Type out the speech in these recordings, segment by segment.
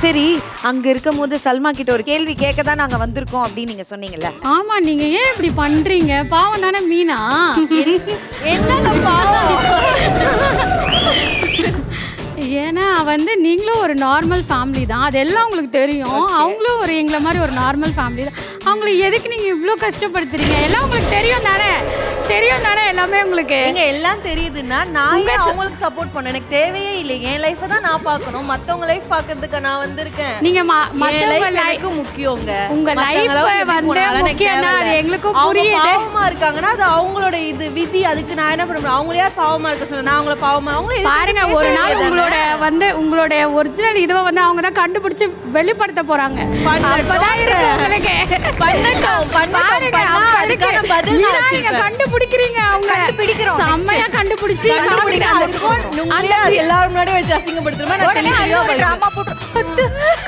சரி அங்க இருக்கும் போது சல்மா கிட்ட ஒரு கேள்வி கேட்க தான் நாங்க வந்திருக்கோம் அப்படின்னு நீங்க சொன்னீங்கல்ல ஆமா நீங்க ஏன் இப்படி பண்றீங்க பாவம் தானே மீனா என்னங்க பாவம் ஏன்னா வந்து நீங்களும் ஒரு நார்மல் ஃபேமிலி தான் அதெல்லாம் உங்களுக்கு தெரியும் அவங்களும் ஒரு எங்களை மாதிரி ஒரு நார்மல் ஃபேமிலி தான் அவங்களை எதுக்கு நீங்க இவ்வளோ கஷ்டப்படுத்துறீங்க எல்லாம் உங்களுக்கு தெரியும் தானே தெரியும் தானே எல்லாமே உங்களுக்கு நீங்க எல்லாம் தெரியுதுன்னா நான் ஏன் அவங்களுக்கு சப்போர்ட் பண்ண எனக்கு தேவையே இல்லை என் லைஃபை தான் நான் பார்க்கணும் மத்தவங்க லைஃப் பார்க்கறதுக்கு நான் வந்திருக்கேன் நீங்க ம- என் மத்தவங்க life life- எனக்கு முக்கியங்க உங்க மத்தவங்க life life எப்படி வந்து போனாலும் எனக்கு முக்கியம் தான். அது தேவையில்ல. எங்களுக்கும் அவங்க புரியுது. பாவமா இருக்காங்கன்னா அது அவங்களோட இது விதி அதுக்கு நான் என்ன பண்ண முடியும் அவங்கள யார் பாவமா இருக்க சொல்ல நான் அவங்கள பாவமா அவங்கள எதுக்கு பாருங்க பேச ஒரு நாள் வேண்டியதுதானே? உங்களோட வந்து உங்களுடைய ஒரிஜினல் இதுவை வந்து அவங்க தான் கண்டுபிடிச்சு வெளிப்படுத்த போறாங்க அப்பதான் இருக்கும் உங்களுக்கு பண்ணட்டும், பண்ணட்டும், பாருங்க, பண்ணா அப்ப அதுக்கான இருக்கு. பதில் நான் மீனா, நீங்க வச்சிருப்பேன். கண்டுபிடிக்கிறீங்க அவங்க கண்டுபிடிக்கிறோம். செம்மையா கண்டுபிடிச்சு கண்டுபிடிங்க, காமிங்க. அதுக்கும் அந்த- உங்களே அது எல்லாரும் முன்னாடி வச்சு அசிங்கப்படுத்துறமா நான் உடனே தெளிவா அது ஒரு பதில் drama போட்டு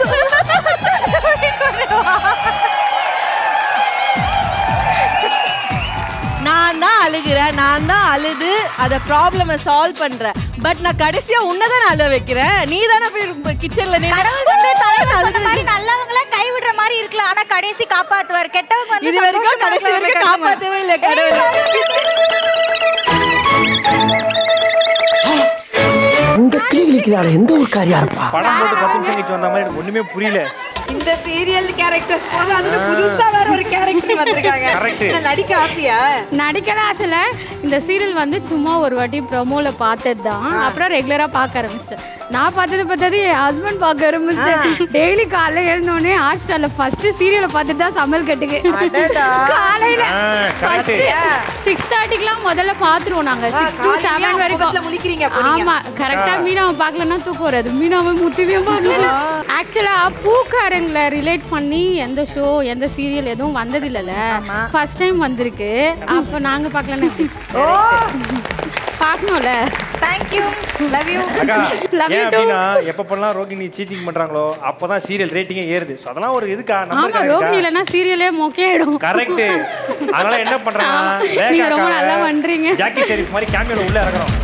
நான் தான் அழுகிறேன் நான் தான் அழுது அத ப்ராப்ளம சால்வ் பண்றேன் பட் நான் கடைசியா உன்னதான் அழ வைக்கிறேன் நீ தானே போய் கிச்சன்ல நீ கடவுள் வந்து தலைவர் சொன்ன மாதிரி நல்லவங்கள கைவிடுற மாதிரி இருக்கலாம் ஆனா கடைசி காப்பாத்துவார் கெட்டவங்க வந்து இது வரைக்கும் சந்தோஷமா கடைசி இருக்கிறவங்களை வரைக்கும் காப்பாத்தவே இல்லை கடவுள் இந்த கிளி கிளிக்கிறாள் எந்த ஊர்க்காரியா இருப்பா படம் போட்டு பத்து நிமிஷம் கழிச்சு வந்த மாதிரி எனக்கு ஒண்ணுமே புரியல இந்த சீரியல் கேரக்டர்ஸ் போது அதுல புதுசா வேற ஒரு கேரக்டர் வந்திருக்காங்க Correct. என்ன நடிக்க ஆசையா நடிக்கிற ஆசைல இந்த சீரியல் வந்து சும்மா ஒரு வாட்டி ப்ரோமோல பார்த்தது தான் அப்புறம் ரெகுலரா பார்க்க ஆரம்பிச்சிட்டேன் நான் பார்த்தது பார்த்தது என் ஹஸ்பண்ட் பார்க்க ஆரம்பிச்சிட்டேன் டெய்லி காலைல எழுந்தோடனே ஹாட் ஸ்டார்ல ஃபர்ஸ்ட் சீரியலை பார்த்துட்டு தான் சமையல் கட்டுக்கு காலையில ஆ, ஃபர்ஸ்ட் correct. சிக்ஸ் தேர்ட்டிக்கெல்லாம் முதல்ல பார்த்துருவோம் நாங்க சிக்ஸ் டு காலையிலே செவன் அவங்க வரைக்கும் முகத்துல முழிக்கிறீங்க அப்ப நீங்க. ஆமா கரெக்டா மீனாவை பார்க்கலன்னா தூக்கம் வராது மீனாவை முத்துவையும் பார்க்கல ஆக்சுவலா பூக்காரங்களை ரிலேட் பண்ணி எந்த ஷோ எந்த சீரியல் எதுவும் வந்தது இல்லைல்ல ஃபர்ஸ்ட் டைம் வந்திருக்கு அப்ப நாங்க பார்க்கலன்னா எப்படி? பார்க்கணும்ல தேங்க்யூ லவ் யூ அக்கா Love you ஏன் too. அப்படின்னா எப்ப பண்ணலாம் ரோகிணி சீட்டிங் பண்றாங்களோ அப்பதான் சீரியல் ரேட்டிங்கே ஏறுது So அதெல்லாம் ஒரு இதுக்கா ஆமா நம்பர் ரோகிணி இல்லைன்னா சீரியலே மொக்கையாயிடும் கரெக்ட் அதனால என்ன பண்றாங்கன்னா நீங்க ரொம்ப நல்லா பண்றீங்க. ஜாக்கி ஷெரீஃப் மாதிரி கேமியோல உள்ள இறங்குறோம்